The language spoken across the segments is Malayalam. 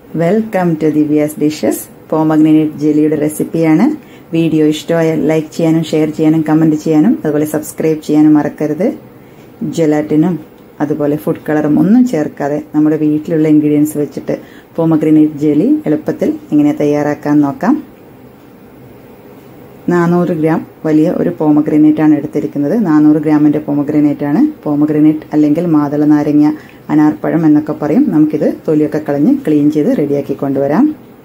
welcome to Divya's dishes pomegranate ജെലിയുടെ റെസിപ്പിയാണ് വീഡിയോ ഇഷ്ടമായാൽ ലൈക്ക് ചെയ്യാനും ഷെയർ ചെയ്യാനും കമന്റ് ചെയ്യാനും അതുപോലെ സബ്സ്ക്രൈബ് ചെയ്യാനും മറക്കരുത് ജെലാറ്റിനും അതുപോലെ ഫുഡ് കളറും ഒന്നും ചേർക്കാതെ നമ്മുടെ വീട്ടിലുള്ള ഇൻഗ്രീഡിയൻസ് വെച്ചിട്ട് പോമഗ്രനേറ്റ് ജെലി എളുപ്പത്തിൽ എങ്ങനെ തയ്യാറാക്കാൻ നോക്കാം നാനൂറ് ഗ്രാം വലിയ ഒരു പോമഗ്രനേറ്റ് ആണ് എടുത്തിരിക്കുന്നത് നാനൂറ് ഗ്രാമിന്റെ പോമഗ്രനേറ്റ് ആണ് പോമഗ്രനേറ്റ് അല്ലെങ്കിൽ മാതള നാരങ്ങ അനാർപ്പഴം എന്നൊക്കെ പറയും നമുക്കിത് തൊലിയൊക്കെ കളഞ്ഞ് ക്ലീൻ ചെയ്ത് റെഡിയാക്കി കൊണ്ടുവരാം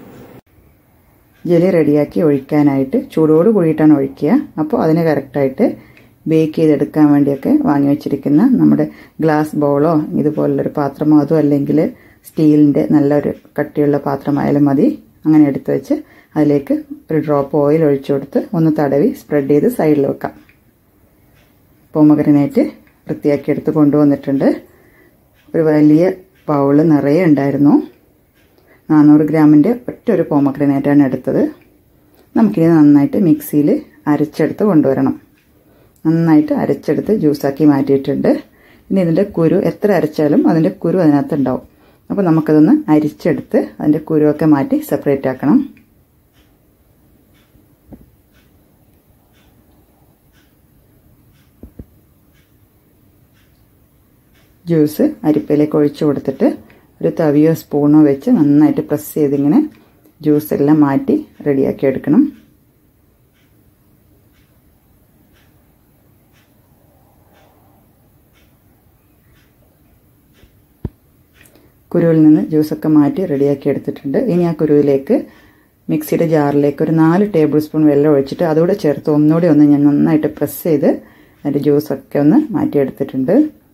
ജെലി റെഡിയാക്കി ഒഴിക്കാനായിട്ട് ചൂടോട് കൂടിയിട്ടാണ് ഒഴിക്കുക അപ്പോൾ അതിന് കറക്റ്റായിട്ട് ബേക്ക് ചെയ്തെടുക്കാൻ വേണ്ടിയൊക്കെ വാങ്ങി വെച്ചിരിക്കുന്ന നമ്മുടെ ഗ്ലാസ് ബൗളോ ഇതുപോലുള്ളൊരു പാത്രമോ അതോ അല്ലെങ്കിൽ സ്റ്റീലിൻ്റെ നല്ലൊരു കട്ടിയുള്ള പാത്രമായാലും മതി അങ്ങനെ എടുത്തു വെച്ച് അതിലേക്ക് ഒരു ഡ്രോപ്പ് ഓയിൽ ഒഴിച്ചു കൊടുത്ത് ഒന്ന് തടവി സ്പ്രെഡ് ചെയ്ത് സൈഡിൽ വെക്കാം പോമഗ്രനേറ്റ് വൃത്തിയാക്കി എടുത്ത് കൊണ്ടുവന്നിട്ടുണ്ട് ഒരു വലിയ ബൗള് നിറയെ ഉണ്ടായിരുന്നു നാനൂറ് ഗ്രാമിൻ്റെ ഒറ്റ ഒരു പോമഗ്രനേറ്റാണ് എടുത്തത് നമുക്കിനി നന്നായിട്ട് മിക്സിയിൽ അരച്ചെടുത്ത് കൊണ്ടുവരണം നന്നായിട്ട് അരച്ചെടുത്ത് ജ്യൂസാക്കി മാറ്റിയിട്ടുണ്ട് ഇനി ഇതിൻ്റെ കുരു എത്ര അരച്ചാലും അതിൻ്റെ കുരു അതിനകത്ത് ഉണ്ടാവും അപ്പോൾ നമുക്കതൊന്ന് അരിച്ചെടുത്ത് അതിൻ്റെ കുരുവൊക്കെ മാറ്റി സെപ്പറേറ്റ് ആക്കണം ജ്യൂസ് അരിപ്പയിലേക്ക് ഒഴിച്ചു കൊടുത്തിട്ട് ഒരു തവിയോ സ്പൂണോ വെച്ച് നന്നായിട്ട് പ്രസ് ചെയ്തിങ്ങനെ ജ്യൂസ് എല്ലാം മാറ്റി റെഡിയാക്കി എടുക്കണം കുരുവിൽ നിന്ന് ജ്യൂസൊക്കെ മാറ്റി റെഡിയാക്കി എടുത്തിട്ടുണ്ട് ഇനി ആ കുരുവിലേക്ക് മിക്സിയുടെ ജാറിലേക്ക് ഒരു നാല് ടേബിൾ സ്പൂൺ വെള്ളം ഒഴിച്ചിട്ട് അതുകൂടെ ചേർത്ത് ഒന്നുകൂടി ഒന്ന് ഞാൻ നന്നായിട്ട് പ്രസ് ചെയ്ത് അതിൻ്റെ ജ്യൂസൊക്കെ ഒന്ന് മാറ്റിയെടുത്തിട്ടുണ്ട്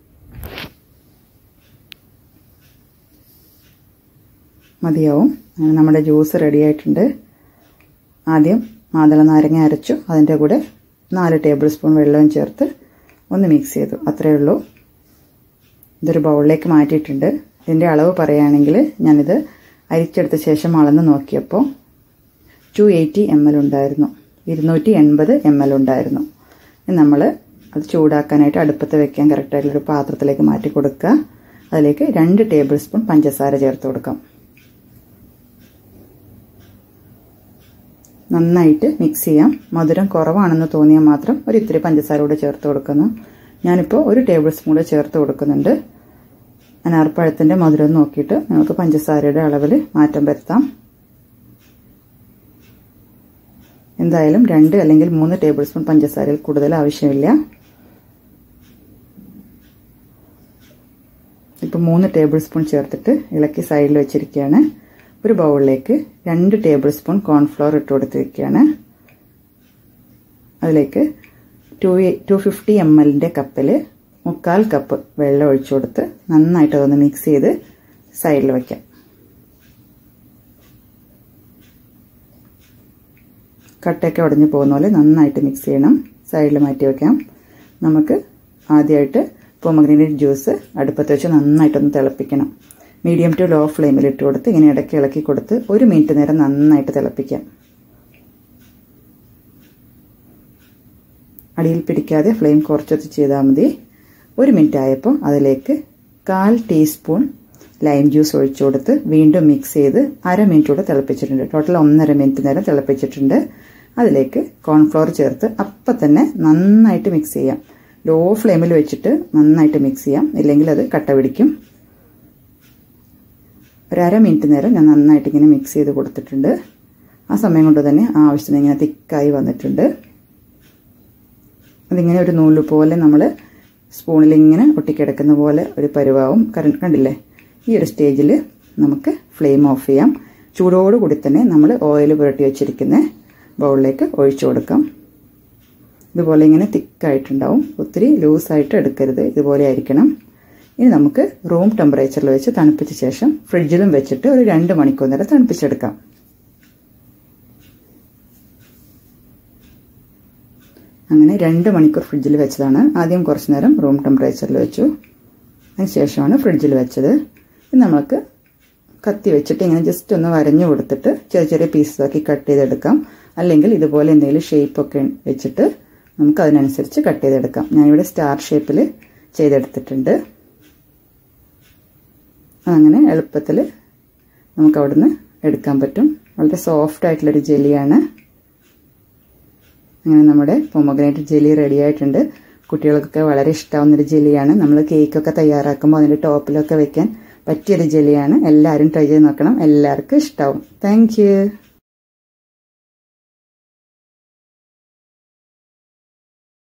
മതിയാവും നമ്മുടെ ജ്യൂസ് റെഡി ആയിട്ടുണ്ട് ആദ്യം മാതള നാരങ്ങ അരച്ചു അതിൻ്റെ കൂടെ നാല് ടേബിൾ സ്പൂൺ വെള്ളവും ചേർത്ത് ഒന്ന് മിക്സ് ചെയ്തു അത്രയേ ഉള്ളൂ ഇതൊരു ബൗളിലേക്ക് മാറ്റിയിട്ടുണ്ട് ഇതിൻ്റെ അളവ് പറയുകയാണെങ്കിൽ ഞാനിത് അരിച്ചെടുത്ത ശേഷം അളന്ന് നോക്കിയപ്പോൾ ടു എയ്റ്റി എം എൽ ഉണ്ടായിരുന്നു ഇരുന്നൂറ്റി എൺപത് എം എൽ ഉണ്ടായിരുന്നു നമ്മൾ അത് ചൂടാക്കാനായിട്ട് അടുപ്പത്ത് വെക്കാൻ കറക്റ്റായിട്ടുള്ളൊരു പാത്രത്തിലേക്ക് മാറ്റി കൊടുക്കുക അതിലേക്ക് രണ്ട് ടേബിൾ സ്പൂൺ പഞ്ചസാര ചേർത്ത് കൊടുക്കാം നന്നായിട്ട് മിക്സ് ചെയ്യാം മധുരം കുറവാണെന്ന് തോന്നിയാൽ മാത്രം ഒരു ഇത്തിരി പഞ്ചസാര കൂടെ ചേർത്ത് കൊടുക്കുന്നു ഞാനിപ്പോൾ ഒരു ടേബിൾ സ്പൂൺ കൂടെ ചേർത്ത് കൊടുക്കുന്നുണ്ട് അനാർപ്പഴത്തിൻ്റെ മധുരം നോക്കിയിട്ട് നിങ്ങൾക്ക് പഞ്ചസാരയുടെ അളവിൽ മാറ്റം വരുത്താം എന്തായാലും രണ്ട് അല്ലെങ്കിൽ മൂന്ന് ടേബിൾ സ്പൂൺ പഞ്ചസാരയിൽ കൂടുതൽ ആവശ്യമില്ല ഇപ്പം മൂന്ന് ടേബിൾ സ്പൂൺ ചേർത്തിട്ട് ഇളക്കി സൈഡിൽ വെച്ചിരിക്കുകയാണ് ഒരു ബൗളിലേക്ക് രണ്ട് ടേബിൾ സ്പൂൺ കോൺഫ്ലവർ ഇട്ട് കൊടുത്തിരിക്കുകയാണ് അതിലേക്ക് ടു ടു ഫിഫ്റ്റി എം എല്ലിൻ്റെ കപ്പിൽ മുക്കാൽ കപ്പ് വെള്ളം ഒഴിച്ചു കൊടുത്ത് നന്നായിട്ട് അതൊന്ന് മിക്സ് ചെയ്ത് സൈഡിൽ വയ്ക്കാം കട്ടയൊക്കെ ഉടഞ്ഞു പോകുന്ന പോലെ നന്നായിട്ട് മിക്സ് ചെയ്യണം സൈഡിൽ മാറ്റി വയ്ക്കാം നമുക്ക് ആദ്യമായിട്ട് പൊമഗ്രീനേറ്റ് ജ്യൂസ് അടുപ്പത്ത് വെച്ച് നന്നായിട്ടൊന്ന് തിളപ്പിക്കണം മീഡിയം ടു ലോ ഫ്ലെയിമിൽ ഇട്ട് കൊടുത്ത് ഇങ്ങനെ ഇടയ്ക്ക് ഇളക്കി കൊടുത്ത് ഒരു മിനിറ്റ് നേരം നന്നായിട്ട് തിളപ്പിക്കാം അടിയിൽ പിടിക്കാതെ ഫ്ലെയിം കുറച്ചൊത്ത് ചെയ്താൽ മതി ഒരു മിനിറ്റ് ആയപ്പോൾ അതിലേക്ക് കാൽ ടീസ്പൂൺ ലൈം ജ്യൂസ് ഒഴിച്ചു കൊടുത്ത് വീണ്ടും മിക്സ് ചെയ്ത് അര മിനിറ്റ് കൂടെ തിളപ്പിച്ചിട്ടുണ്ട് ടോട്ടൽ ഒന്നര മിനിറ്റ് നേരം തിളപ്പിച്ചിട്ടുണ്ട് അതിലേക്ക് കോൺഫ്ലവർ ചേർത്ത് അപ്പം തന്നെ നന്നായിട്ട് മിക്സ് ചെയ്യാം ലോ ഫ്ലെയിമിൽ വെച്ചിട്ട് നന്നായിട്ട് മിക്സ് ചെയ്യാം ഇല്ലെങ്കിൽ അത് കട്ട പിടിക്കും ഒരര മിനിറ്റ് നേരം ഞാൻ നന്നായിട്ട് ഇങ്ങനെ മിക്സ് ചെയ്ത് കൊടുത്തിട്ടുണ്ട് ആ സമയം കൊണ്ട് തന്നെ ആവശ്യത്തിന് ഇങ്ങനെ തിക്കായി വന്നിട്ടുണ്ട് അതിങ്ങനെ ഒരു നൂല് പോലെ നമ്മൾ സ്പൂണിൽ ഇങ്ങനെ ഒട്ടിക്കിടക്കുന്ന പോലെ ഒരു പരുവാവും കറണ്ട് കണ്ടില്ലേ ഈ ഒരു സ്റ്റേജിൽ നമുക്ക് ഫ്ലെയിം ഓഫ് ചെയ്യാം ചൂടോടുകൂടി തന്നെ നമ്മൾ ഓയിൽ പുരട്ടി വെച്ചിരിക്കുന്ന ബൗളിലേക്ക് ഒഴിച്ചു കൊടുക്കാം ഇതുപോലെ ഇങ്ങനെ തിക്കായിട്ടുണ്ടാവും ഒത്തിരി ലൂസായിട്ട് എടുക്കരുത് ഇതുപോലെ ആയിരിക്കണം ഇനി നമുക്ക് റൂം ടെമ്പറേച്ചറിൽ വെച്ച് തണുപ്പിച്ച ശേഷം ഫ്രിഡ്ജിലും വെച്ചിട്ട് ഒരു രണ്ട് മണിക്കൂർ നേരം തണുപ്പിച്ചെടുക്കാം അങ്ങനെ രണ്ട് മണിക്കൂർ ഫ്രിഡ്ജിൽ വെച്ചതാണ് ആദ്യം കുറച്ച് നേരം റൂം ടെമ്പറേച്ചറിൽ വെച്ചു അതിന് ശേഷമാണ് ഫ്രിഡ്ജിൽ വെച്ചത് ഇനി നമുക്ക് കത്തി വെച്ചിട്ട് ഇങ്ങനെ ജസ്റ്റ് ഒന്ന് വരഞ്ഞു കൊടുത്തിട്ട് ചെറിയ ചെറിയ പീസസ് ആക്കി കട്ട് ചെയ്തെടുക്കാം അല്ലെങ്കിൽ ഇതുപോലെ എന്തെങ്കിലും ഷേപ്പൊക്കെ വെച്ചിട്ട് നമുക്ക് അതിനനുസരിച്ച് കട്ട് ചെയ്തെടുക്കാം ഞാനിവിടെ സ്റ്റാർ ഷേപ്പിൽ ചെയ്തെടുത്തിട്ടുണ്ട് അങ്ങനെ എളുപ്പത്തിൽ നമുക്ക് അവിടുന്ന് എടുക്കാൻ പറ്റും വളരെ സോഫ്റ്റ് ആയിട്ടുള്ളൊരു ജെല്ലിയാണ് അങ്ങനെ നമ്മുടെ പൊമഗ്രനേറ്റ് ജെല്ലി റെഡി ആയിട്ടുണ്ട് കുട്ടികൾക്കൊക്കെ വളരെ ഇഷ്ടമാവുന്നൊരു ജെല്ലിയാണ് നമ്മൾ കേക്കൊക്കെ തയ്യാറാക്കുമ്പോൾ അതിൻ്റെ ടോപ്പിലൊക്കെ വെക്കാൻ പറ്റിയൊരു ജെല്ലിയാണ് എല്ലാവരും ട്രൈ ചെയ്ത് നോക്കണം എല്ലാവർക്കും ഇഷ്ടമാവും താങ്ക്